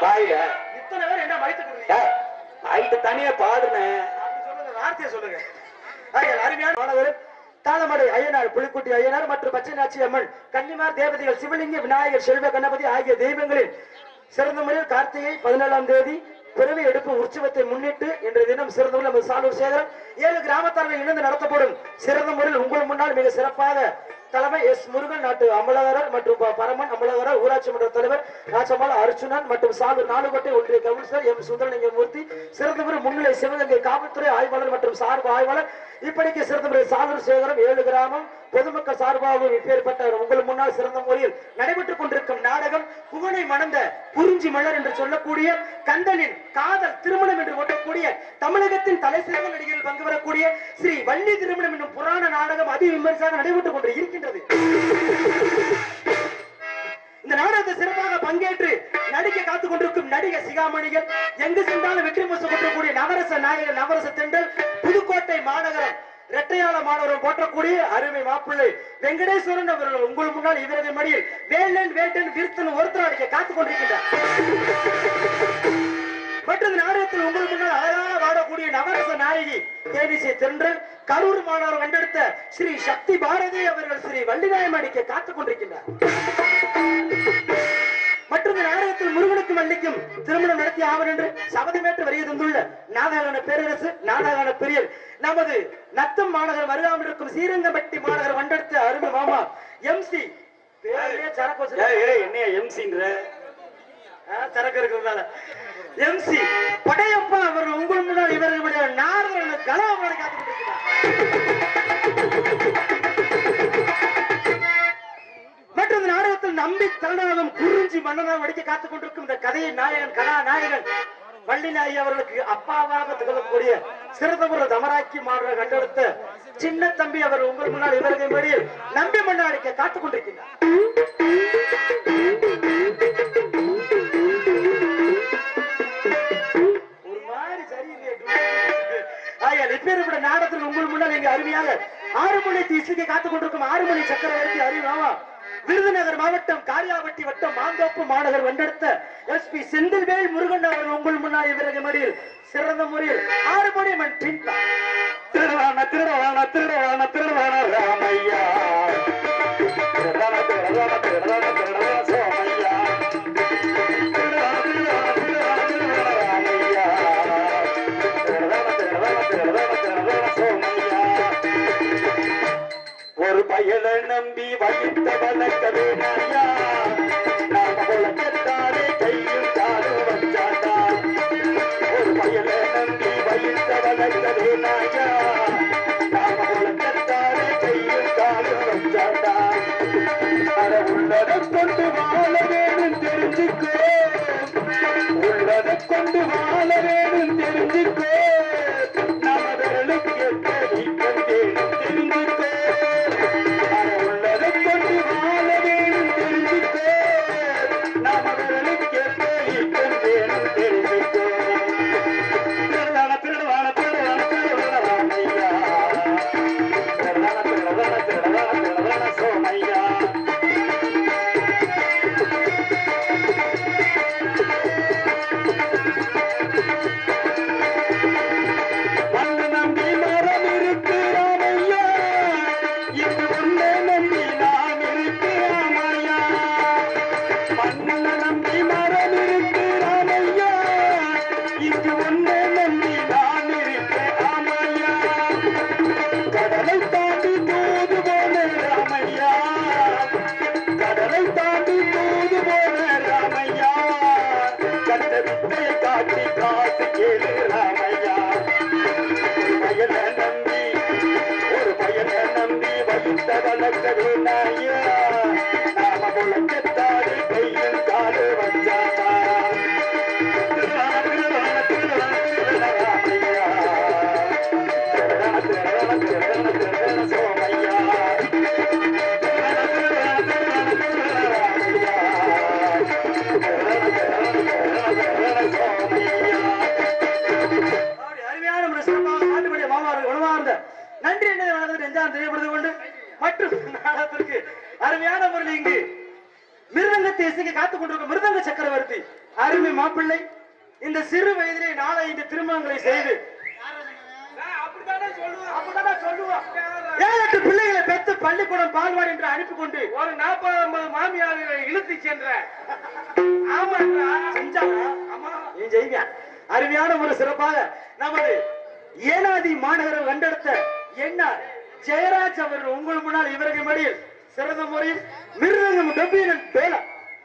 பாயில இத்தனை பேர் என்ன மறைத்து கொடுறீங்க ஆயிட்டு தனியா பாடுனேன் அப்படி சொல்லுங்க வார்த்தையை சொல்லுங்க ஆகையால் அருமையான மாணவர் தாளமடை ஐயனார் புலிக்குட்டி ஐயனார் மற்றும் பச்சைநாச்சி அம்மன் கன்னிமார் தேவதைகள் சிவலிங்க விநாயகர் செல்வ கணபதி ஆகிய தெய்வங்களின் சிறந்த முறையில் கார்த்திகை பதினேழாம் தேதி பிறவி எடுப்பு உற்சவத்தை முன்னிட்டு இன்றைய தினம் சிறந்த முறையில் நமது சாலூர் சேகரம் ஏழு கிராமத்தார்கள் இணைந்து நடத்தப்படும் சிறந்த முறையில் உங்கள் முன்னால் மிக சிறப்பாக தலைமை எஸ் முருகன் நாட்டு அமலகரர் மற்றும் ப- பரமன் அமலகரர் ஊராட்சி மன்ற தலைவர் ராஜமால் அர்ச்சுனன் மற்றும் சாலூர் நாலுகோட்டை ஒன்றிய கவுன்சிலர் எம் சுந்தரலிங்கமூர்த்தி சிறந்த முறை முன்னிலை சிவகங்கை காவல்துறை ஆய்வாளர் மற்றும் சார்பு ஆய்வாளர் இப்படிக்கு சிறந்த முறை சாலூர் சேகரம் ஏழு கிராமம் பொதுமக்கள் சார்பாகவும் இப்பேற்பட்ட உங்கள் முன்னால் சிறந்த முறையில் நடைபெற்றுக் கொண்டிருக்கும் நாடகம் புகழை மணந்த குறிஞ்சி மலர் என்று சொல்லக்கூடிய கந்தனின் காதல் திருமணம் என்று ஓட்டக்கூடிய தமிழகத்தின் தலை சிறந்த நடிகர்கள் பங்கு வரக்கூடிய ஸ்ரீ வள்ளி திருமணம் என்னும் புராண நாடகம் அதி விமர்சையாக நடைபெற்றுக் கொண்டு இருக்கின்றது இந்த நாடகத்தை சிறப்பாக பங்கேற்று நடிக்க காத்துக் கொண்டிருக்கும் நடிகை சிகாமணிகள் எங்கு சென்றாலும் வெற்றி முசு கொண்டக்கூடிய நவரச நாயகர் நவரச தென்றல் புதுக்கோட்டை மாநகரம் இரட்டையாள மாணவர்கள் போற்றக்கூடிய அருமை மாப்பிள்ளை வெங்கடேஸ்வரன் அவர்கள் உங்கள் முன்னால் இவரது மடியில் வேலன் வேட்டன் விருத்தன் ஒருத்தர் அடிக்க காத்துக் கொண்டிருக்கின்றார் மற்றும் இந்த நாடகத்தில் உங்கள் முன்னால் அழகாக வாடக்கூடிய நவரச நாயகி தேனிசை தென்றல் கரூர் மாணவர் கண்டெடுத்த ஸ்ரீ சக்தி பாரதி அவர்கள் ஸ்ரீ வள்ளிநாயம் அடிக்க காத்துக் கொண்டிருக்கின்றார் மற்றும் இந்த நாடகத்தில் முருகனுக்கும் வள்ளிக்கும் திருமணம் நடத்தி ஆவர் என்று சபதமேற்று வருகை தந்துள்ள நாடகான பேரரசு நாடகான பெரியர் நமது நத்தம் மாநகர் வருகாமல் இருக்கும் ஸ்ரீரங்கம்பட்டி மாநகர் வண்டெடுத்த அருமை மாமா எம் சி சரக்கு வச்சிருக்காரு. என்னைய எம்சின்ற ஆ, சரக்கு இருக்கிறதுனால எம்சி படையப்பா அவர்கள் உங்கள் முன்னால் இவர்களுடைய நாரதன் கலாபுரம் காத்துக் மற்றும் இந்த நாடகத்தில் நம்பி தலைநகரம் குறிஞ்சி மன்னனாக வடிக்க காத்துக் கொண்டிருக்கும் இந்த கதையின் நாயகன் கதாநாயகன் வள்ளிநாயகி அவர்களுக்கு அப்பாவாக திகழக்கூடிய சிறந்தபுர தமராக்கி மாடுற கண்டெடுத்த சின்ன தம்பி அவர் உங்கள் முன்னால் இவர்கள் மடியில் நம்பி மன்ன அடிக்க காத்துக் கொண்டிருக்கிறார் ஒரு மாதிரி சரியில்லையே ஆகையால் இப்பேற்பட்ட நாடகத்தில் உங்கள் முன்னால் இங்கு அருமையாக ஆறு மணி இசைக்கு காத்துக் கொண்டிருக்கும் ஆறு மணி சக்கரவர்த்தி அறிவாமா விருதுநகர் மாவட்டம் காரியாவட்டி வட்டம் மாந்தோப்பு மாநகர் வண்டெடுத்த எஸ் பி செந்தில்வேல் முருகன் அவர்கள் உங்கள் முன்னால் இவரது மடியில் சிறந்த முறையில் ஆறு மணி மண் பின்தான் திருவான திருவான திருவான திருவான ராமையா திருவான திருவான திருவான திருவான சோமையா திருவான திருவான திருவான திருவான ராமையா திருவான திருவான திருவான திருவான சோமையா ஒரு பயலை நம்பி வைத்த வளர்க்க வேணாயா நாம குளக்கத்தாரே கையும் காலும் வச்சாட்டா ஒரு பயலை நம்பி வைத்த வளர்க்க வேணாயா நாம குளக்கத்தாரே கையும் காலும் வச்சாட்டா அட உள்ளதை கொண்டு வாழ வேணும் தெரிஞ்சுக்கோ உள்ளதை கொண்டு வாழ வேணும் தெரிஞ்சுக்கோ நம்ம விரலுக்கு எத்த நீக்கம் வேணும் தெரிஞ்சுக்கோ அட உள்ளதை கொண்டு வாழ வேணும் தெரிஞ்சுக்கோ நம்ம விரலுக்கு எத்த நீக்கம் வேணும் தெரிஞ்சுக்கோ திருடான திருடுவான திருடுவான திருடுவான ஐயா திருடான திருடுவான திருடுவான திருடுவான சோமையா மண்ணு நம்பி மரம் இருக்கு ராமையா இது ஒண்ணு நம்பி நாம் இருக்கு ராமையா மண்ணு நம்பி மரம் இருக்கு ராமையா இது ஒண்ணு நம்பி நான் இருக்கு ராமையா கடலை தாண்டி தூது போன ராமையா கடலை தாண்டி தூது போன ராமையா கண்ட வித்தையை காட்டி காசு கேளு ராமையா பயனை நம்பி ஒரு பயனை நம்பி வைத்த வளர்க்கவே நாயா நாம முழக்கத்தாடி கையும் காலு வச்சாமா திருவான திருவான திருவான திருவானையா திருடான திருடான திருடான திருடான சோமையா திருடான திருடான திருடான திருடானையா திருடான திருடான திருடான திருடான சோமையா அப்படி அருமையான ஒரு சிறப்பாக நாட்டுப்படிய மாமாவர்கள் உணவார்ந்த நன்றி என்னதை வணக்கத்தை நெஞ்சான் தெரியப்படுத்திக் கொண்டு மற்றும் நாடகத்திற்கு அருமையான முறையில் இங்கு மிருதங்கத்தை இசைக்க காத்துக் கொண்டிருக்கும் மிருதங்க சக்கரவர்த்தி அருமை மாப்பிள்ளை இந்த சிறு வயதிலே நாளை இந்த திருமணங்களை செய்து அப்படித்தானே சொல்லுவான். ஏழு எட்டு பிள்ளைகளை பெற்று பள்ளிக்கூடம் பால்வாடி என்று அனுப்பி கொண்டு ஒரு நாற்பது ஐம்பது மாமியார்களை இழுத்து சென்ற ஆமாண்டா செஞ்சானா ஆமா நீ செய்வியா அருமையான ஒரு சிறப்பாக நமது ஏனாதி மாநகரம் கண்டெடுத்த என்ஆர் ஜெயராஜ் அவர்கள் உங்கள் முன்னால் இவர்கள் மடியில் சிறந்த முறையில் மிருதங்கம் கம்பீரன் பேலா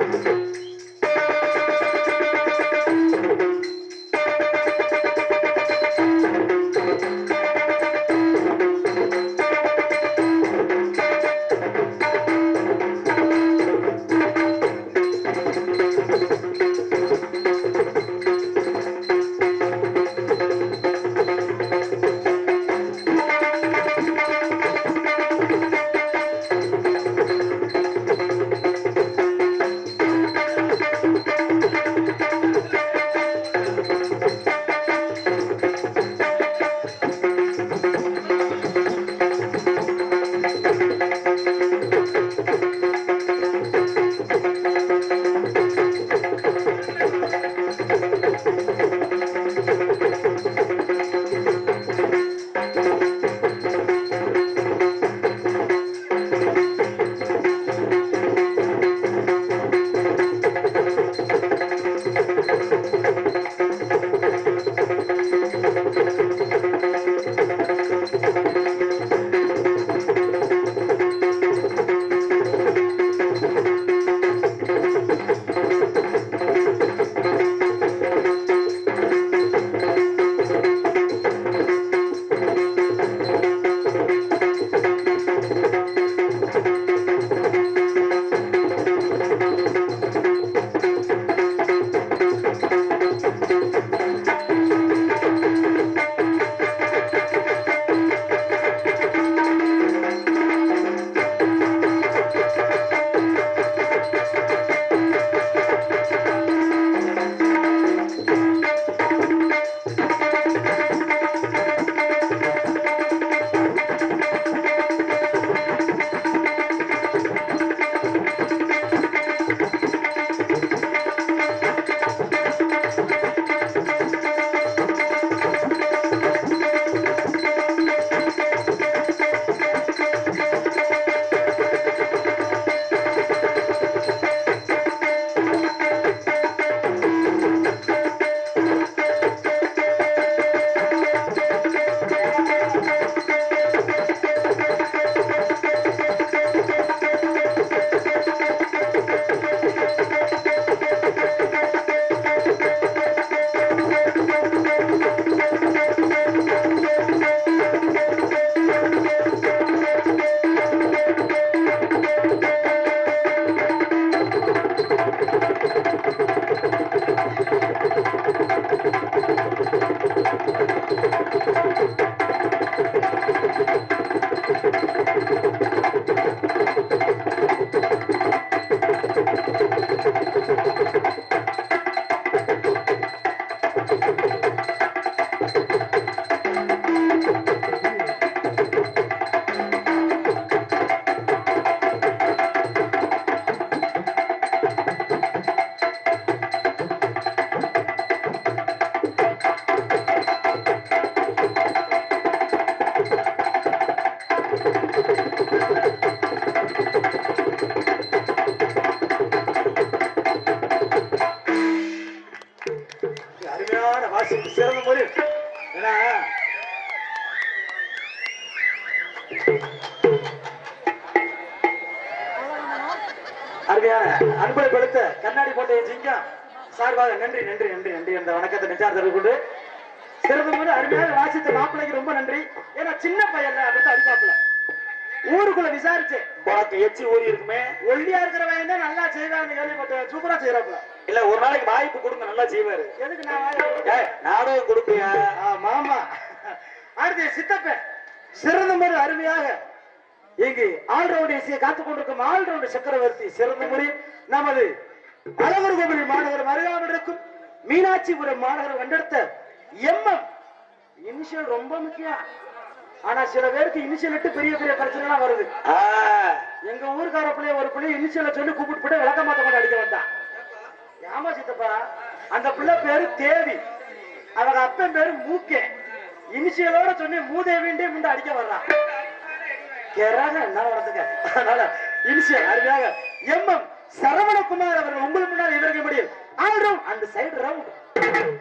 அருமையான வாசிப்பு சிறந்த முறையில் ஏன்னா அருமையான அன்பை கொடுத்த கண்ணாடி போட்ட ஜிங்கா சார்பாக நன்றி நன்றி நன்றி நன்றி அந்த வணக்கத்தை நெஞ்சார்த்தவை கொண்டு சிறந்த முறை அருமையாக வாசித்த மாப்பிள்ளைக்கு ரொம்ப நன்றி ஏன்னா சின்ன பையன்ல அப்படித்தான் அடிப்பாப்புல ஊருக்குள்ள விசாரிச்சேன் உனக்கு எச்சி ஊறி இருக்குமே ஒல்லியா இருக்கிற பையன் தான் நல்லா செய்வான்னு கேள்விப்பட்டேன் சூப்பரா செய்யறாப்புல இல்ல ஒரு நாளைக்கு வாய்ப்பு கொடுங்க நல்லா செய்வாரு எதுக்கு நான் வாயை ஏய், நாடகம் கொடுப்பியா ஆ, மாமா அடுத்து சித்தப்பன் சிறந்த முறை அருமையாக இங்கு ஆல்ரவுண்ட் இசையை காத்துக் கொண்டிருக்கும் ஆல்ரவுண்ட் சக்கரவர்த்தி சிறந்த முறை நமது அழகர் கோவில் மாநகரம் அருகாமல் இருக்கும் மீனாட்சிபுரம் மாநகரம் கண்டெடுத்த எம்எம் இனிஷியல் ரொம்ப முக்கியம் ஆனா சில பேருக்கு இனிஷியல் இட்டு பெரிய பெரிய பிரச்சனை எல்லாம் வருது ஆ, எங்க ஊர்க்கார பிள்ளைய ஒரு பிள்ளை இனிஷியலை சொல்லி கூப்பிட்டு போட்டு விளக்க மாத்த கொண்டு அடிக்க வந்தான் ஏமா சித்தப்பா அந்த பிள்ளை பேரு தேவி அவங்க அப்பன் பேரு மூக்கே இனிஷியலோட சொன்னி மூதேவின்றே முண்டு அடிக்க வர்றான் கேராக என்ன வளர்த்துங்க அதனால இனிஷியல் அருமையாக எம்எம் சரவணகுமார் அவர்கள் உங்களுக்கு முன்னால் இவர்கள் முடியும் ஆல் ரவுண்ட் அந்த சைடு ரவுண்ட்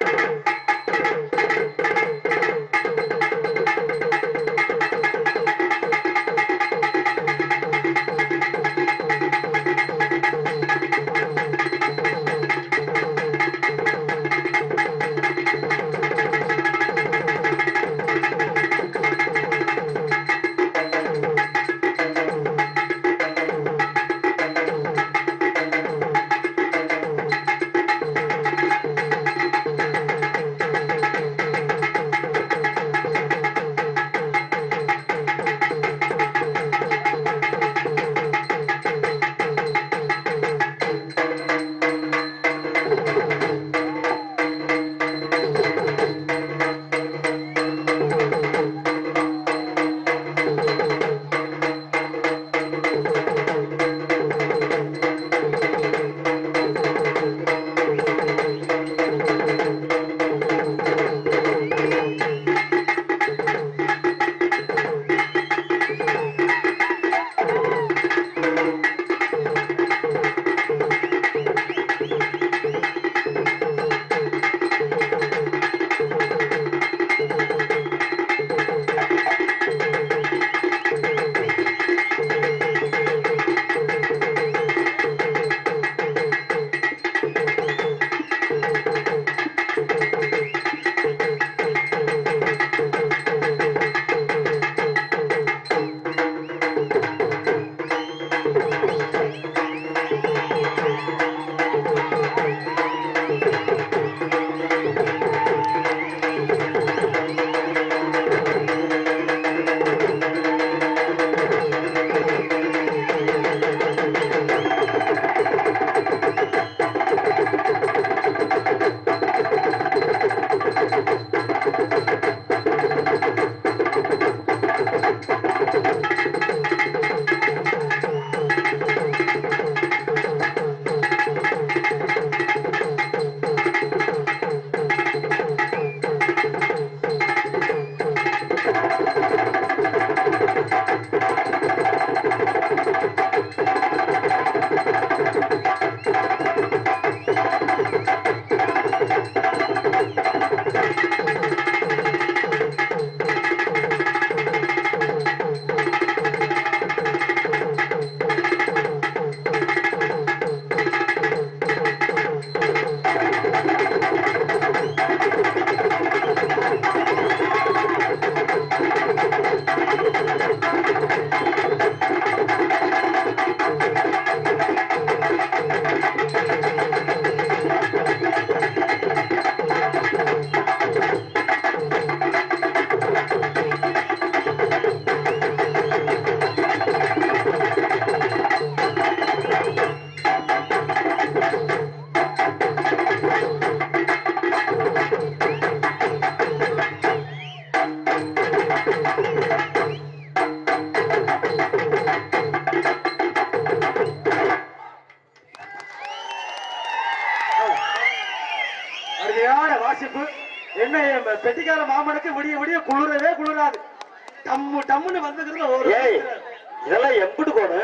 அருமையான வாசிப்பு என்ன என் பெட்டிக்கார மாமனுக்கு விடிய விடிய குளிரவே குளிராது டம்மு டம்முன்னு வந்துக்கிறது ஒரு ஏய் இதெல்லாம் எம்பிட்டு கோடு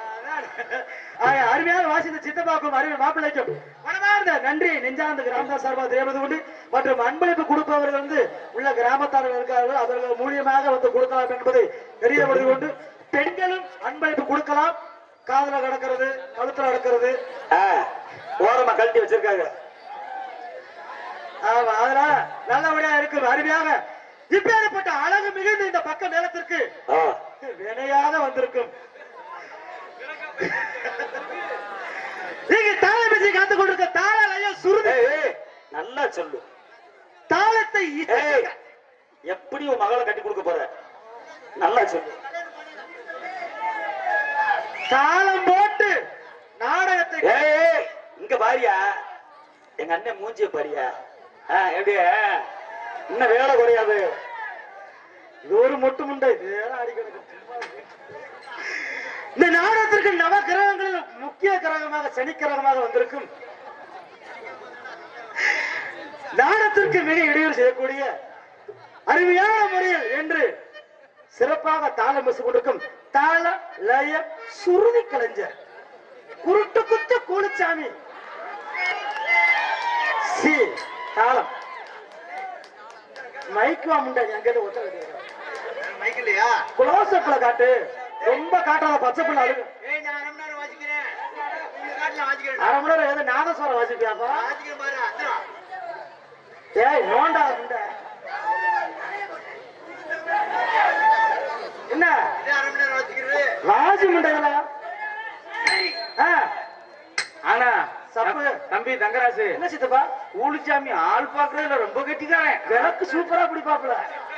ஆக, அருமையான வாசித்த சித்தப்பாக்கும் அருமை மாப்பிள்ளைக்கும் மனமார்ந்த நன்றி நெஞ்சார்ந்த கிராமதார் சார்பாக தெரிவது கொண்டு மற்றும் அன்பளிப்பு கொடுப்பவர்கள் வந்து உள்ள கிராமத்தார்கள் இருக்கிறார்கள் அவர்கள் மூலியமாக வந்து கொடுக்கலாம் என்பதை தெரியப்படுது கொண்டு பெண்களும் அன்பளிப்பு கொடுக்கலாம் காதுல கிடக்கிறது கழுத்துல கிடக்கிறது ஆ, ஓரமா கழட்டி வச்சிருக்காங்க ஆமா அதனால நல்லபடியா இருக்கும் அருமையாக இப்பேற்பட்ட அழகு மிகுந்த இந்த பக்க நிலத்திற்கு ஆ, வினையாக வந்திருக்கும் நீங்க தாள பேசி காத்துக் கொண்டிருக்க தாள லயம் சுருதி ஏய், ஏய், நல்லா சொல்லு தாளத்தை ஏய் இசைக்க எப்படி உன் மகளை கட்டி கொடுக்க போற நல்லா சொல்லு தாளம் போட்டு நாடகத்தை ஏய் ஏய், இங்க பாரியா எங்க அண்ணன் மூஞ்சிய பாரியா ஆ, எப்படி இன்னும் வேலை குறையாது இது ஒரு மொட்டு முண்டை இது ஏன் அடி கிடக்கு? இந்த நாடகத்திற்கு நவ கிரகங்களில் முக்கிய கிரகமாக சனி கிரகமாக வந்திருக்கும் தாளத்திற்கு மிக இடையூறு செய்யக்கூடிய அருமையான முறையில் என்று சிறப்பாக தாளம் பேசிக் கொண்டிருக்கும் தாள லய சுருதி கலைஞர் குருட்டு குத்த கூலிச்சாமி சி தாளம் மைக்கு முண்டை எங்க ஒத்த மைக் இல்லையா குளோஸ் அப்ல காட்டு ரொம்ப காட்டாத பச்சை பிள்ளை அழுகு ஏய் நான் அரை மணி நேரம் வாசிக்கிறேன் இந்த காட்டுல வாசிக்கிறேன் அரை மணி நேரம் ஏதோ நாதஸ்வரம் வாசிப்பியாப்பா வாசிக்கிறேன் பாரு அதான் ஏய் நோண்டா முண்டை என்ன இதே அரை மணி நேரம் வாசிக்கிறது ராஜி முண்டைகளா ஆ, ஆனா சப்பு. தம்பி தங்கராசு என்ன சித்தப்பா கூலிச்சாமி ஆள் பாக்குறதுல ரொம்ப கெட்டிக்காரன் விளக்கு சூப்பரா பிடிப்பாப்புல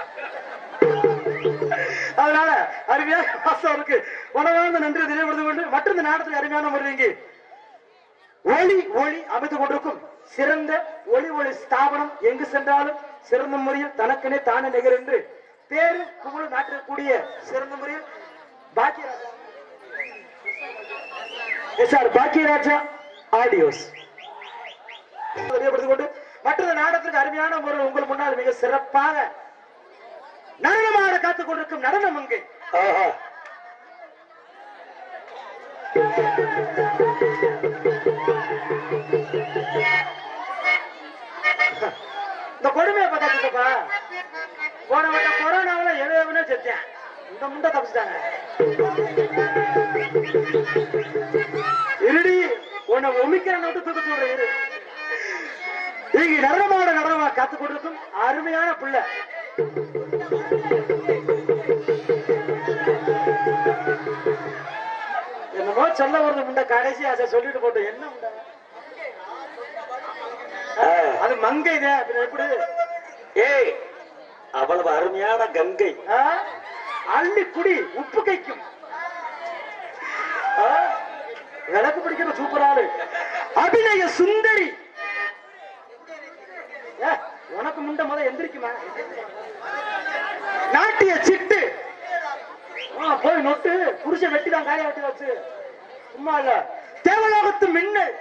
அதனால அருமையான பாசம் இருக்கு உணவார்ந்த நன்றி தெரியப்படுத்திக் கொண்டு மற்றும் இந்த நாடத்தில் அருமையான முறைங்க ஒளி ஒளி அமைத்துக் கொண்டிருக்கும் சிறந்த ஒளி ஒளி ஸ்தாபனம் எங்கு சென்றாலும் சிறந்த முறையில் தனக்கனே தானே நிகர் என்று பேரு புகழ் நாட்டிற்கூடிய சிறந்த முறையில் Bhagyaraja S R Bhagyaraja audios தெரியப்படுத்திக் கொண்டு மற்றொரு நாடகத்திற்கு அருமையான முறையில் உங்கள் முன்னால் மிக சிறப்பாக நடனமாட காத்துக் கொண்டிருக்கும் நடனம் அங்கே இந்த கொடுமையை பார்த்தா சித்தப்பா போன வட்ட கொரோனாவில எவ்வளவு செத்தேன் இந்த முண்டை தப்பிச்சிட்டாங்க இருடி உன்னை ஒமிக்கிற நோட்டு தூக்க சொல்றேன் இரு இங்க நடனமாட நடனமா காத்துக் கொண்டிருக்கும் அருமையான பிள்ளை என்னமோ சொல்ல வருது முண்டை கடைசி அதை சொல்லிட்டு போட்டோம் என்ன முண்டை அது மங்கை தான் அப்புறம் எப்படி ஏய் அவ்வளவு அருமையான கங்கை ஆ? அள்ளி குடி உப்பு கைக்கும் ஆ? விளக்கு பிடிக்கிற சூப்பராளு அபிநய சுந்தரி ஏ, உனக்கு முண்ட முத எந்திரிக்குமா நாட்டிய சிட்டு ஆ, போய் நொட்டு புருஷன் வெட்டிதான் காய வெட்டி வச்சு சும்மா இல்ல தேவலோகத்து மின்னல்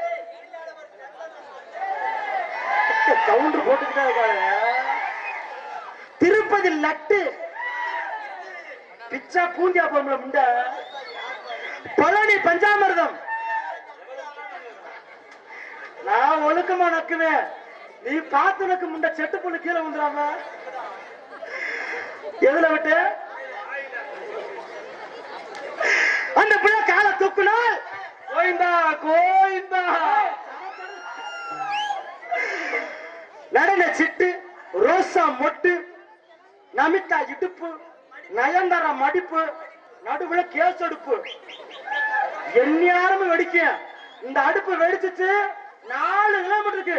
கவுண்டர் போட்டுக்கிட்டே இருக்காரு திருப்பதி லட்டு பிச்சா பூந்தியா போம்ல முண்ட பழனி பஞ்சாமிர்தம் நான் ஒழுக்கமா நக்குவேன் நீ பார்த்து நக்கு முண்ட செட்டு புல்லு கீழே வந்துடாம எதுல விட்டு அந்த பிள்ளை காலை தூக்குனால் கோயிந்தா கோயிந்தா நடன சிட்டு ரோசா மொட்டு நமிதா இடுப்பு நயன்தாரா மடிப்பு நடுவுல கேஸ் அடுப்பு எந்நேரமும் வெடிக்கும் இந்த அடுப்பு வெடிச்சிச்சு நாலு கிலோமீட்டருக்கு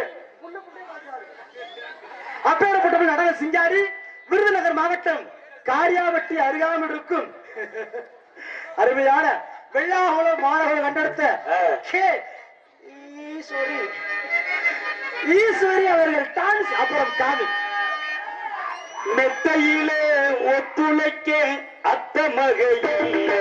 அப்பேற்பட்ட நடன சிங்காரி விருதுநகர் மாவட்டம் காரியாவட்டி அருகாமல் இருக்கும் அருமையான வெள்ளாகுளம் மாணவர்கள் கண்டெடுத்த கே ஈஸ்வரி ஈஸ்வரி அவர்கள் டான்ஸ் அப்புறம் காமி மெத்தையிலே ஒத்துழைக்க அத்த மகையில்லை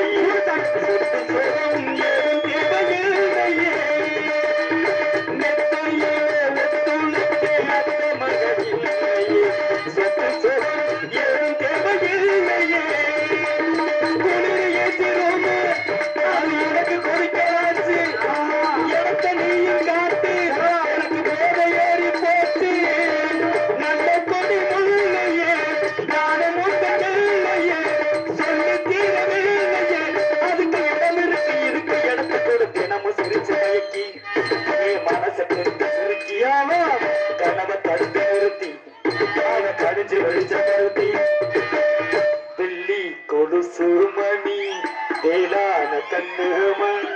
மெத்தையிலே ஒத்துழைக்க அத்த மகையில்லையே சொத்து சொகம் ஏதும் தேவையில்லையே குளிர் ஏற்றிரோமே அது எனக்கு கொடுக்காச்சு இடத்த நீயும் காட்டு எனக்கு வேலை ஏறி போச்சு நல்ல கொடி முள்ளையே நானும் முட்டையே சொல்லி தீரவில்லையே அதுக்கு இடம் இருக்கு இருக்கு இடத்த கொடுத்து நம்ம சிரிச்சு மயக்கி என் மனசை கொடுத்து சிரிக்கியாம கனவை தடுத்து நிறுத்தி அவன் கடிஞ்சு வெளிச்ச நிறுத்தி வெள்ளி கொலுசு மணி வேளான கண்ணு மணி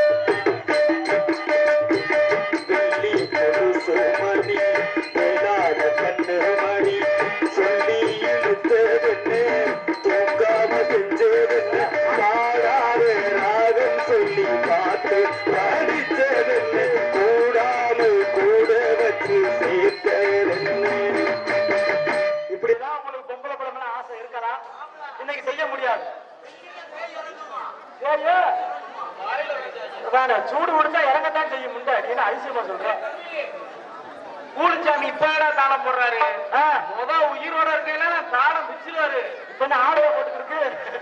வெள்ளி கொலுசு மணி வேளான கண்ணு மணி சொல்லி இழுத்ததென்ன தூங்காம செஞ்சதென்ன பாடாத ராகம் சொல்லி பாட்டு பாடித்ததென்ன கூடாமல் கூட வச்சு சேர்த்ததென்ன இப்படிதான் உங்களுக்கு பொம்பளை படம்லாம் ஆசை இருக்கா இன்னைக்கு செய்ய முடியாது ஏய், ஏய். வேணாம், சூடு விடுந்தா இறங்கத்தான் செய்யும் முண்டை நீ என்ன அதிசயமா சொல்ற கூலிச்சாமி இப்படா தாளம் போடுறாரு ஆ, முத உயிரோட இருக்கையில தாளம் பிச்சுருவாரு இப்ப என்ன ஆடுவ போட்டுருக்கு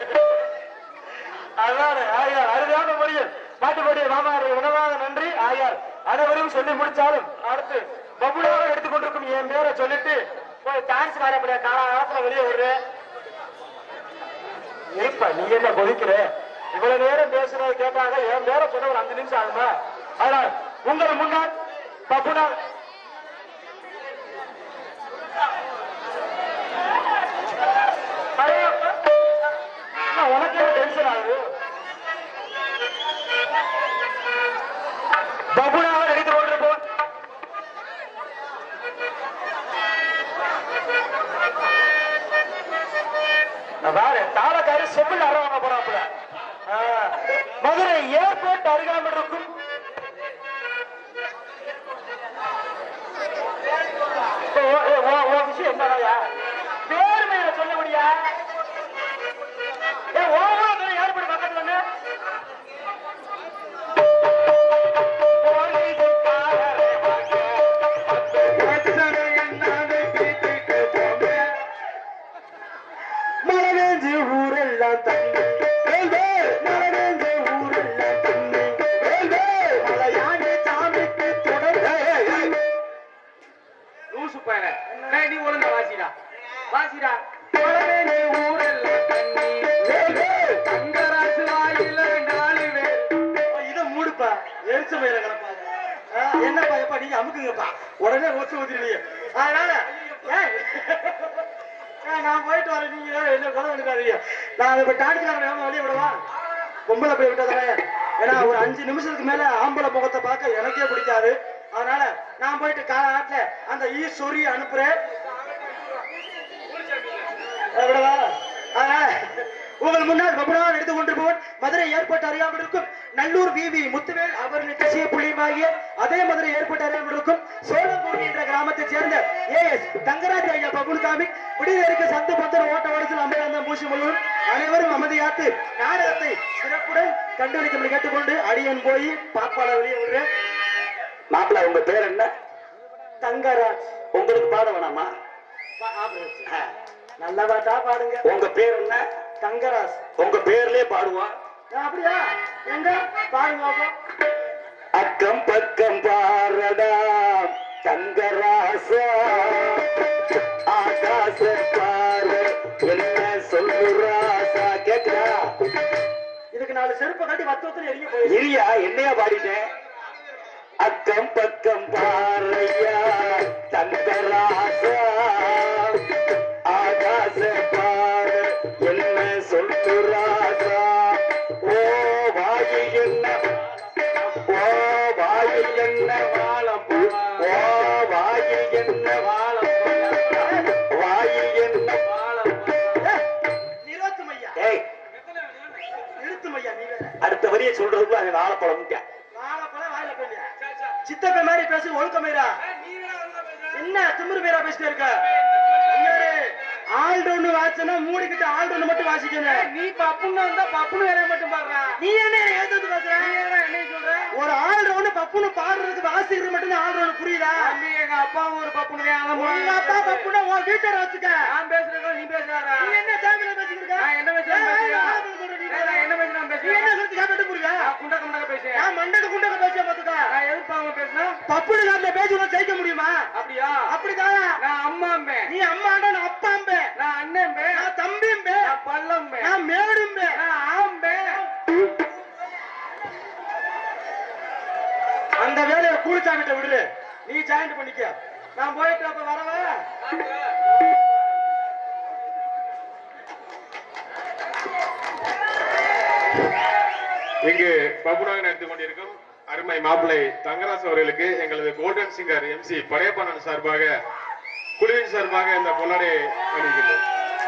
அதான் ஆயார் அருமையான முறையில் பாட்டுப்படிய மாமாறு உணவாக நன்றி ஆயார் அனைவரும் சொல்லி முடிச்சாலும் அடுத்து பபுலாக எடுத்துக்கொண்டிருக்கும் என் பேரை சொல்லிட்டு போய் டான்ஸ் ஆடப்படிய காலகாலத்துல வெளியே விடுற இருப்ப நீ என்ன கொதிக்கிற இவ்வளவு நேரம் பேசுறது கேட்டாங்க என் பேரை சொன்ன ஒரு அஞ்சு நிமிஷம் ஆகுமா ஆனால் உங்கள் முன்னால் பப்புனா ஐயோ, அண்ணா, உனக்கு என்ன டென்ஷன் ஆகுது பபுனாக நடித்து கொண்டிருப்போம் நான் பாரு தாளக்காரி செம்பிள் அற வாங்க போறாப்புல ஆ, மதுரை ஏர்போர்ட் அருகாமல் இருக்கும் ஓ, ஓ, ஓ, ஓ, விஷயம் என்னடாயா பேருமையை சொல்ல முடியா ஏ ஓவரா ஏர்போர்ட் பக்கத்துல வந்து மரவேஞ்சு ஊரெல்லாம் தண்ணி வேல்வே, மரவேஞ்சு ஊரெல்லாம் தண்ணி வேல்வே, மலையாண்டி சாமிக்கு தொடர் லூசு பையன டேய், நீ ஒழுங்கா வாசிடா வாசிடா மரவேஞ்சு ஊரெல்லாம் தண்ணி வேல்வே, தங்கராசு வாயில நாலு பேர் இதை மூடுப்பா எரிச்ச மயில கிடப்பாங்க என்னப்பா எப்பா நீங்க அமுக்குங்கப்பா உடனே ஒத்து ஊத்திடுவீங்க அதனால ஏய், ஏய், நான் போயிட்டு வரேன் நீங்க என்ன கதை எடுக்காதீங்க நான் இப்ப டாடிக்காரன் வேகமா வெளியே விடவா பொம்பளை போய் விட்டதானே ஏன்னா ஒரு அஞ்சு நிமிஷத்துக்கு மேல ஆம்பளை முகத்தை பார்க்க எனக்கே பிடிக்காது அதனால நான் போயிட்டு காலாட்டுல அந்த ஈ சொறி அனுப்புறேன் அஹ் விடவா அதனால உங்கள் முன்னால் பபுரான் எடுத்துக் கொண்டிருப்பவன் மதுரை ஏற்பட்டு அறியாமல் இருக்கும் நல்லூர் விவி முத்துவேல் அவர் நிகழ்ச்சிய புள்ளியமாகிய அதே மதுரை ஏற்பட்டு அறியாமல் இருக்கும் சோழம்பூர் என்ற கிராமத்தைச் சேர்ந்த ஏ எஸ் தங்கராஜ் ஐயா பபுல்காமி விடுதலைக்கு சந்து பந்தர் ஓட்ட ஓடத்தில் அம்பராந்த பூசி முழுவதும் அனைவரும் அமைதியாத்து நாடகத்தை சிறப்புடன் கண்டுபிடிக்கும்படி கேட்டுக்கொண்டு அடியன் போய் பாப்பால வெளியே விடுறேன் மாப்பிள்ள உங்க பேர் என்ன தங்கராஜ் உங்களுக்கு பாட வேணாமா ஆ. நல்ல பாட்டா பாடுங்க உங்க பேர் என்ன தங்கராஜ் உங்க பேர்லயே பாடுவோம் ஆ, அப்படியா எங்க பாருங்க பாப்போம். அக்கம் பக்கம் பாரடா தங்கராசா ஆகாச பாரு என்ன சொல்லுராசா கேக்குதா இதுக்கு நாலு செருப்பை கட்டி வத்து வத்து எரிய போய் இரியா என்னையா பாடிட்டேன் அக்கம் பக்கம் பாறையா தங்கராசா ஆகாச பாரு என்ன சொல்லுராசா ஓ வாயு என்ன ஓ வாயு என்ன வாழம் ஓ வாயு என்ன வாழம் வாயு என்ன வாழம் நிறுத்தும் ஐயா ஏய் நிறுத்தும் ஐயா நீ வேற அடுத்த வரியை சொல்றதுக்கு அவன் வாழைப்பழம் வாழைப்பழம் வாயில போயியா சித்தப்ப மாதிரி பேசி ஒழுக்கமேரா என்ன திமிரு பேரா பேசிட்டு இருக்க ஆல்ரவுண்டு வாசனா மூடிக்கிட்டு ஆல்ரவுண்டு மட்டும் வாசிக்கணும் நீ பப்புன்னு வந்தா பப்புன்னு வேலையை மட்டும் பாடுறா நீ என்ன ஏதாவது பேசுற நீ என்ன என்ன சொல்ற ஒரு ஆல்ரவுண்டு பப்புன்னு பாடுறதுக்கு வாசிக்கிறது மட்டும் ஆல்ரவுண்டு புரியுதா தம்பி எங்க அப்பாவும் ஒரு பப்புன்னு தான் அதை உங்க அப்பா பப்புன்னா உன் வீட்டை வச்சுக்க நான் பேசுறேன் நீ பேசுறாரா நீ என்ன சாமியில பேசிக்கிட்டு இருக்க? நான் என்ன பேசுறேன் ஏய், பேசுறியா? ஆளுங்க சொல்ற நீ ஏய், நான் என்ன பேசுறேன் நீ பேசுறேன் என்ன சொல்லிட்டு கேட்டு புரியுதா நான் குண்டக்க முண்டக்க பேசுறேன் நான் மண்டக்கு குண்டக்க பேசிய பாத்துக்க நான் எதிர்ப்பாங்க பேசுனா பப்புனு காட்டுல பேசி உனக்கு ஜெயிக்க முடியுமா அப்படியா அப்படிதான் நான் அம்மாம்பே நீ அம்மாண்ட நான் அப்பாம்பே நான் அண்ணன்பே நான் தம்பிம்பே நான் பள்ளம்பே நான் மேடும்பே நான் ஆம்பே அந்த வேலையை கூலிச்சாமிட்ட விடுரு நீ ஜாயிண்ட் பண்ணிக்க நான் போயிட்டு அப்ப வரவா இங்கு பபுனாக நடந்து கொண்டிருக்கும் அருமை மாப்பிள்ளை தங்கராஜ் அவர்களுக்கு எங்களது கோல்டன் சிங்கர் எம்சி படையப்பண்ணன் சார்பாக குழுவின் சார்பாக இந்த பொன்னாடை அணிகின்றோம்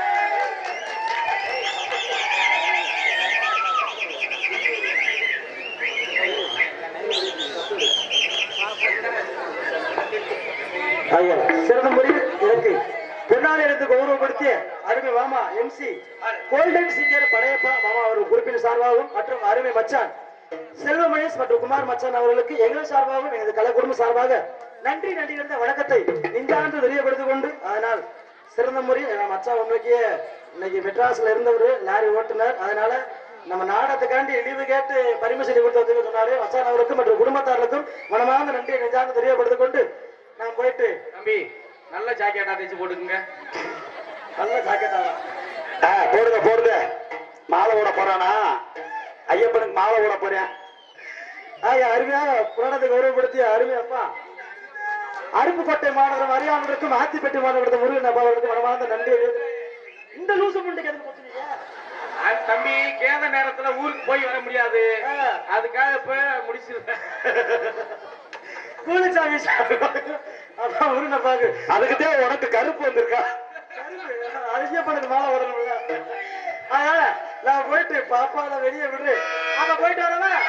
ஐயா சிறந்த முறையில் எனக்கு பொன்னாலை எடுத்து கௌரவப்படுத்திய அருமை மாமா எம்சி கோல்டன் சிங்கர் படையப்பா மாமா அவர் குறிப்பின் சார்பாகவும் மற்றும் அருமை மச்சான் செல்வமணேஷ் மற்றும் குமார் மச்சான் அவர்களுக்கு எங்கள் சார்பாகவும் எங்களது கலை குடும்ப சார்பாக நன்றி நன்றி இருந்த வணக்கத்தை நெஞ்சார்ந்து தெரியப்படுத்திக் கொண்டு அதனால் சிறந்த முறையில் நம்ம மச்சா உண்மைக்கு இன்னைக்கு மெட்ராஸ்ல இருந்தவர் லாரி ஓட்டுனர் அதனால நம்ம நாடகத்துக்காண்டி இழிவு கேட்டு பரிமிஷன் கொடுத்து சொன்னாரு மச்சான் அவருக்கும் மற்றும் குடும்பத்தார்களுக்கும் மனமார்ந்த நன்றியை நெஞ்சார்ந்து தெரியப்படுத்திக் கொண்டு நான் போயிட்டு தம்பி நல்ல ஜாக்கெட்டா தைச்சு போட்டுக்குங்க நல்ல ஜாக்கெட்டாக ஆ, போடுங்க போடுங்க மாலை ஓட போறானா ஐயப்பனுக்கு மாலை ஓட போறேன் ஆயா அருமையாக புராணத்தை கௌரவப்படுத்திய அருமையப்பா அருப்புக்கோட்டை மாநகரம் அரியானவருக்கும் ஆத்திப்பட்டி மாநகரத்தை முருகன் அப்பா அவர்களுக்கு மனமார்ந்த நன்றி இந்த லூசு முண்டைக்கு எதுக்கு போச்சுனீங்க அது தம்பி கேத நேரத்துல ஊருக்கு போய் வர முடியாது ஆ. அதுக்காக இப்ப முடிச்சிருந்தேன் கூலிச்சாமி அப்பா முருகன் அப்பாக்கு அதுக்குதான் உனக்கு கருப்பு வந்திருக்கா அரிசியப்பனுக்கு மாலை வரணும்ல அதனால நான் போயிட்டு பாப்பால வெளியே விடு அங்க போயிட்டு வரவன்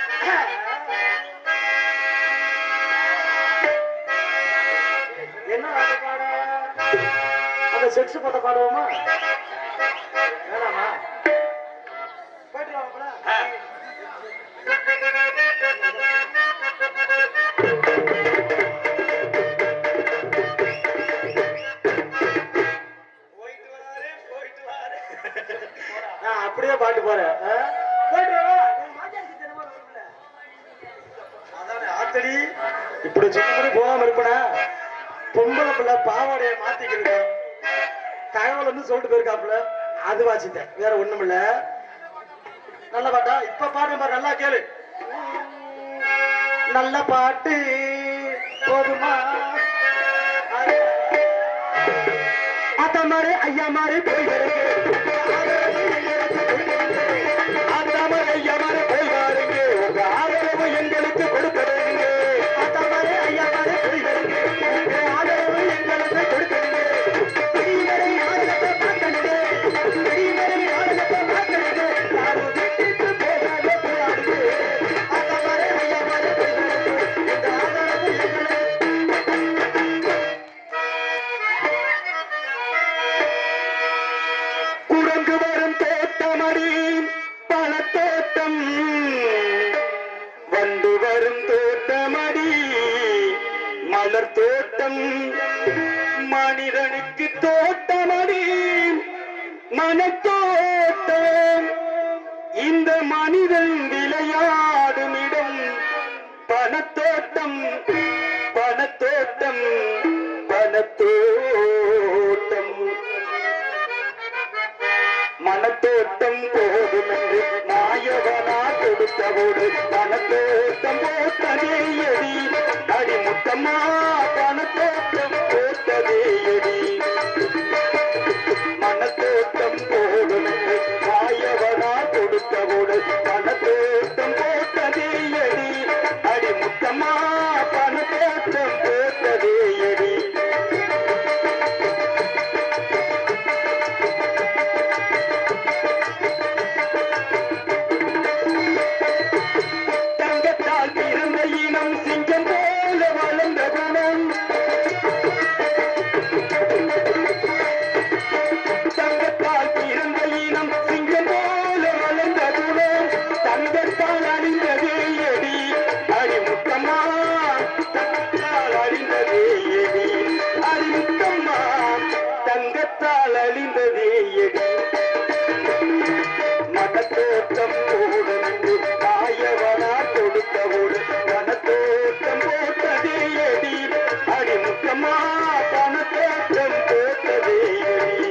என்ன பாட்டு பாட அந்த செக்ஸ் பாட்ட பாடுவோமா வேணாமா போயிட்டு வாங்க நான் அப்படியே பாட்டு போறேன் ஆ? போயிட்டு வரவா? என் மாமியாருக்கு தெரியுமா வரும்ல? அதானே, ஆத்தடி இப்படி சொன்னபடி போகாம இருப்பனா பொம்பளை பிள்ளை பாவாடைய மாத்திக்கிறது தகவல் வந்து சொல்லிட்டு போயிருக்காப்புல அது வாசித்தேன் வேற ஒண்ணும் இல்ல நல்ல பாட்டா இப்ப பாடுங்க பாரு நல்லா கேளு நல்ல பாட்டு போதுமா அத்த மாதிரி ஐயா மாதிரி போய் வருங்க அந்தாமரை ஐயமாரு போய் வாருங்க உங்க ஆதரவு எங்களுக்கு கொடுக்கறீங்க ஆத்தாமாரே, ஐயாமாரே, போய் வருங்க. உங்க ஆதரவு எங்களுக்கு கொடுக்கணுங்க. பெரியவரை ஆதரவை பார்க்கணுங்க. பெரியவரை ஆதரவை பார்க்கணுங்க. யாரும் விட்டுட்டு போகாத போராடுங்க. ஆத்தாமாரே, ஐயாமாரே, போய் வருங்க. உங்க ஆதரவு எங்களுக்கு குரங்கு வரும் தோட்டமடி பழத்தோட்டம் வந்து வரும் தோட்டமடி மலர் தோட்டம் மனிதனுக்கு தோட்டமடி மனத்தோட்டம் இந்த மனிதன் விளையாடும் இடம் பணத்தோட்டம் பணத்தோட்டம் பணத்தோட்டம் மனத்தோட்டம் போதும் என்று மாயவனா கொடுத்தவோடு மனத்தோட்டம் போட்டதே எடி அடிமுத்தம்மா பணத்தோட்டம் போட்டதே எடி மனத்தோட்டம் போதும் என்று மாயவனா கொடுத்தவோடு மனத்தோட்டம் போட்டதே எடி அடிமுத்தம்மா பணத்தோட்டம் போட்டதே எடி தங்கத்தால் பிறந்த இனம் சிங்கம் போல வளர்ந்த குணம் தங்கத்தால் பிறந்த இனம் சிங்கம் போல வளர்ந்த குணம் தங்கத்தால் அழிந்ததே எடி அடிமுத்தம்மா தங்கத்தால் அழிந்ததே எடி அடிமுத்தம்மா தங்கத்தால் அழிந்ததே எடி மனத்தோட்டம் போடுந்து தாயவனா கொடுத்தவோடு மனத்தோட்டம் போட்டதே எடி அடிமுக்கமா பணத்தோட்டம் போட்டதே எடி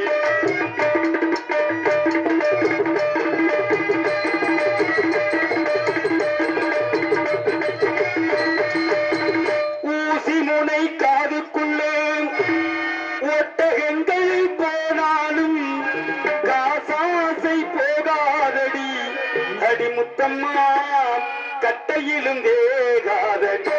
ஊசி முனை காதுக்குள்ளே ஒட்டகங்கள் போனாலும் காசாசை போகாதடி அடிமுத்தம்மா கட்டையிலும் வேகாதடி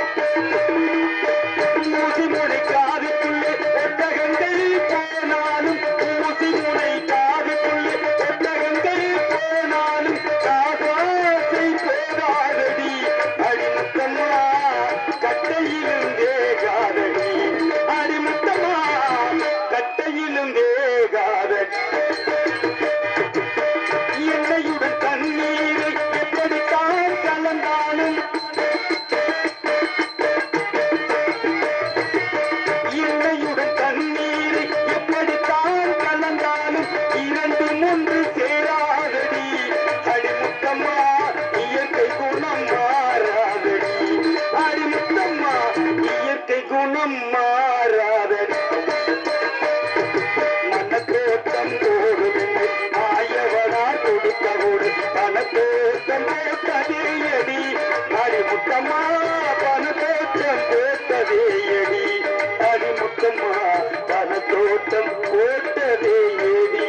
ஊசி முனை காதுக்குள்ளே ஒட்டகங்கள் போனாலும் ஊசி முனை காதுக்குள்ளே ஒட்டகங்கள் போனாலும் காசாசை போகாதடி அடிமுத்தம்மா கட்டையிலும் வேகாதடி அடிமுத்தம்மா கட்டையிலும் வேகாதடி எண்ணெயுடன் தண்ணீரை எப்படித்தான் கலந்தாலும் மனம் மாறாத மனத்தோட்டம் போடுவென்று ஆயவனா கொடுத்தவோடு பணத்தோட்டம் போட்டதேயடி அடிமுத்தம்மா பணத்தோட்டம் போட்டதேயடி அடிமுத்தம்மா பணத்தோட்டம் போட்டதேயடி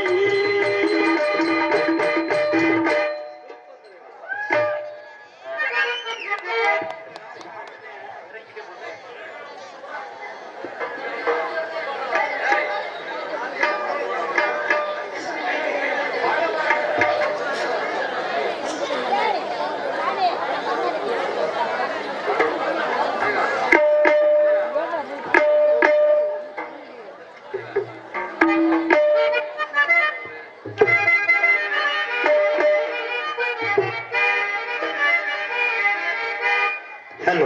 ஹலோ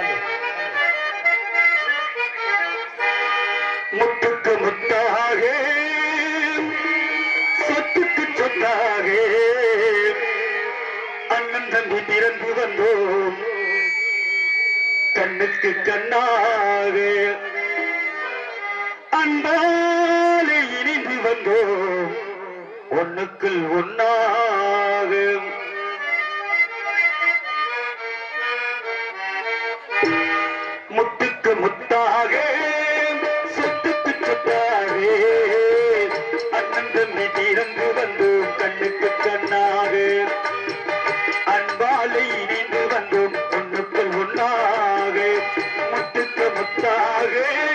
முத்துக்கு முத்தாக சொத்துக்கு சொத்தாக அண்ணன் தம்பி பிறந்து வந்தோம் கண்ணுக்கு கண்ணாக அன்பாலே இணைந்து வந்தோம் ஒண்ணுக்குள் ஒன்னாக முத்துக்கு முத்தாக சொத்துக்கு சொத்தாக அண்ணன் தம்பி தீரந்து வந்து கண்ணுக்கு கண்ணாக அன்பாலை இணைந்து வந்தோம் ஒண்ணுக்குள் ஒன்னாக முத்துக்கு முத்தாக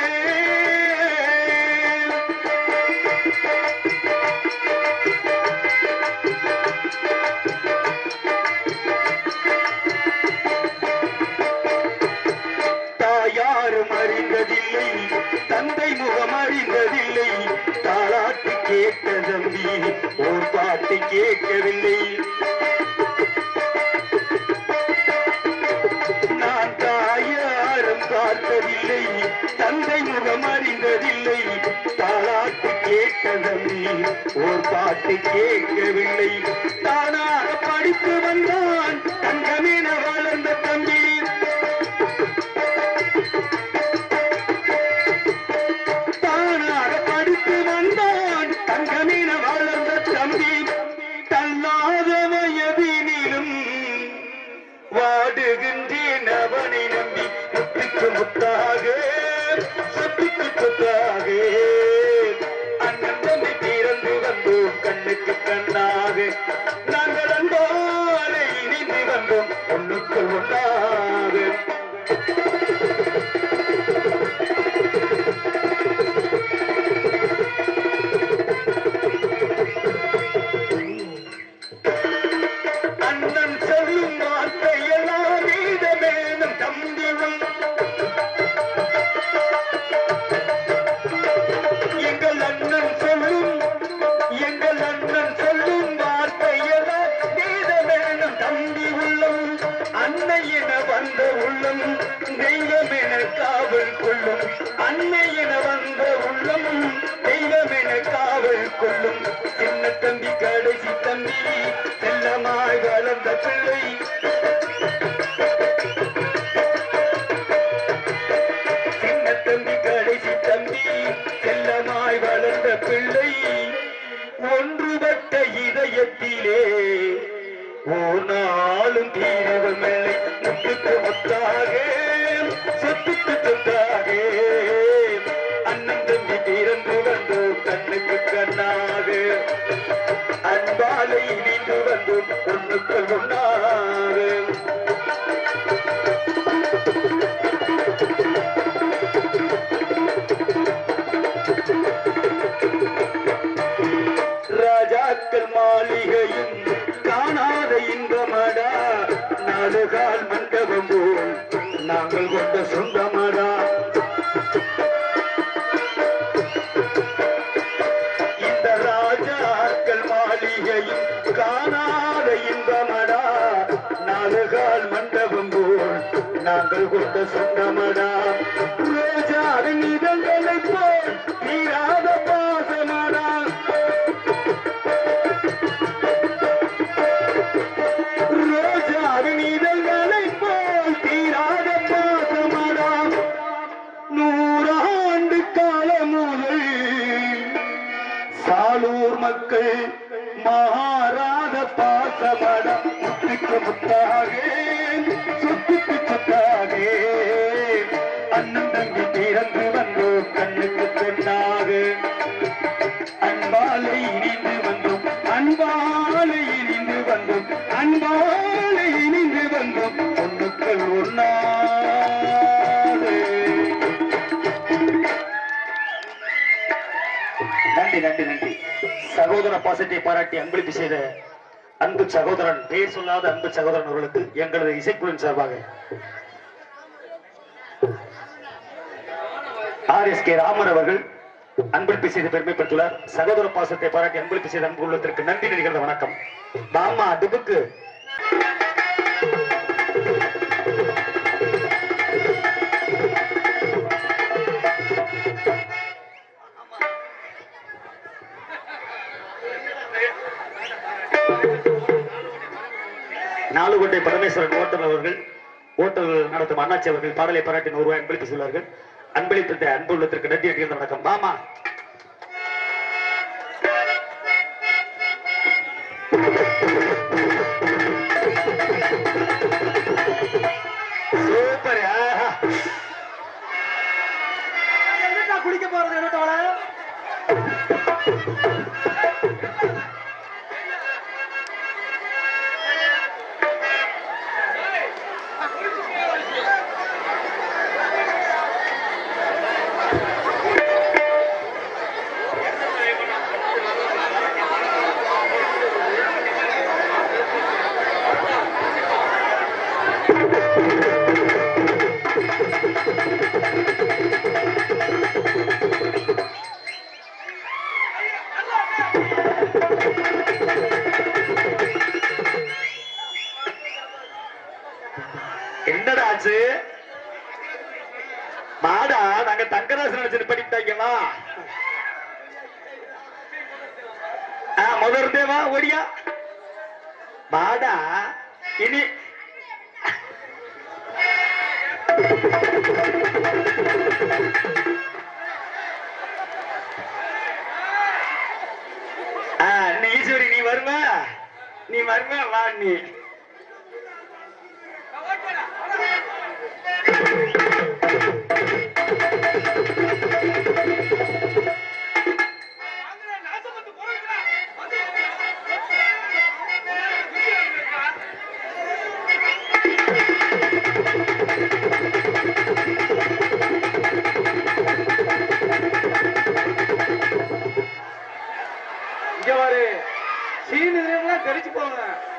தாயாரும் அறிந்ததில்லை தந்தை முகம் அறிந்ததில்லை தாளாட்டு கேட்ட தம்பி ஓர் பாட்டு கேட்கவில்லை நான் தாயாரும் பார்த்ததில்லை தந்தை முகம் அறிந்ததில்லை தாளாட்டு கேட்ட தம்பி ஓர் பாட்டு கேட்கவில்லை தானாக படித்து வந்தான் தங்கமென வளர்ந்த தம்பி தானாக படித்து வந்தான் தங்கமென வளர்ந்த தம்பி தள்ளாத வயதினிலும் வாடுகின்றேன் அவனை நம்பி முத்துக்கு முத்தாக சொத்துக்கு சொத்தாக அண்ணன் தம்பி பிறந்து வந்தோம் கண்ணுக்கு கண்ணாக நாங்கள் அன்பாலே இணைந்து வந்தோம் ஒண்ணுக்குள் ஒன்றாக அண்ணன் சொல்லும் வார்த்தையெல்லாம் நீதமேனும் தம்பியும் எங்கள் அண்ணன் சொல்லும் எங்கள் அண்ணன் சொல்லும் வார்த்தையெல்லாம் நீதமேனும் தம்பி உள்ளம் அன்னை என வந்த உள்ளம் தெய்வம் என காவல் கொள்ளும் அன்னை என வந்த உள்ளம் தெய்வம் என காவல் கொள்ளும் சின்ன தம்பி கடைசி தம்பி செல்லமாய் வளர்ந்த பிள்ளை சின்ன தம்பி கடைசி தம்பி செல்லமாய் வளர்ந்த பிள்ளை ஒன்றுபட்ட இதயத்திலே ஒரு நாளும் தீரவமில்லை முத்துக்கு முத்தாக சொத்துக்கு சொத்தாக அண்ணன் தம்பி பிறந்து வந்து கண்ணுக்கு கண்ணாக அன்பாலை இணைந்து வந்து ஒண்ணுக்கு ஒன்றாக ராஜாக்கள் மாளிகையும் காணாத இன்பமடா நாலு கால் மண்டபம் போல் நாங்கள் கொண்ட சொந்தமடா இந்த ராஜாக்கள் மாளிகையும் காணாத இன்பமடா நாலு கால் மண்டபம் போல் நாங்கள் கொண்ட சொந்தமடா ரோஜாவின் இதழ்களைப் போல் தீராத பாசமடா ரோஜாவின் இதழ்களைப் போல் தீராத பாசமடா நூறு மாலூர் மக்கள் மாறாத பாசமடம் முத்துக்கு முத்தாக சொத்துக்கு சொத்தாக அண்ணன் தங்கி பிறந்து வந்தோம் கண்ணுக்கு பொன்னாக அன்பாலை இணைந்து வந்தோம் அன்பாலை இணைந்து வந்தோம் அன்பாலை இணைந்து வந்தோம் பொண்ணுக்கள் ஒன்னாக நன்றி நன்றி நன்றி சகோதர பாசத்தை பாராட்டி அன்பளிப்பு செய்த அன்பு சகோதரன் பெயர் சொல்லாத அன்பு சகோதரன் அவர்களுக்கு எங்களது இசைக்குழுவின் சார்பாக ஆர் எஸ் கே ராமன் அவர்கள் அன்பளிப்பு செய்து பெருமைப்பட்டுள்ளார் சகோதர பாசத்தை பாராட்டி அன்பளிப்பு செய்த அன்பு உள்ளத்திற்கு நன்றி நடிகிறது வணக்கம் பாமா அடுப்புக்கு நாலுகோட்டை பரமேஸ்வரன் ஓட்டல் அவர்கள் ஓட்டல் நடத்தும் அண்ணாச்சி அவர்கள் பாடலை பாராட்டி நூறு ரூபாய் அன்பளிப்பு செய்வார்கள் அன்பளித்த அன்பு உள்ளத்திற்கு நன்றி அடிக்கிறது வணக்கம் பாமா சூப்பர் ஆஹா. எதுக்கா குளிக்க போறது என்னட்டோல என்னடா ஆச்சு மாடா நாங்க தங்கராசன் நினைச்சு பண்ணிட்டாங்கம்மா முதல் இருந்தே வா ஓடியா மாடா இனி ஆ, நீ ஈஸ்வரி நீ வருவ நீ வருவ வா நீ இங்க பாரு சீன் இதுல தெரிச்சு போங்க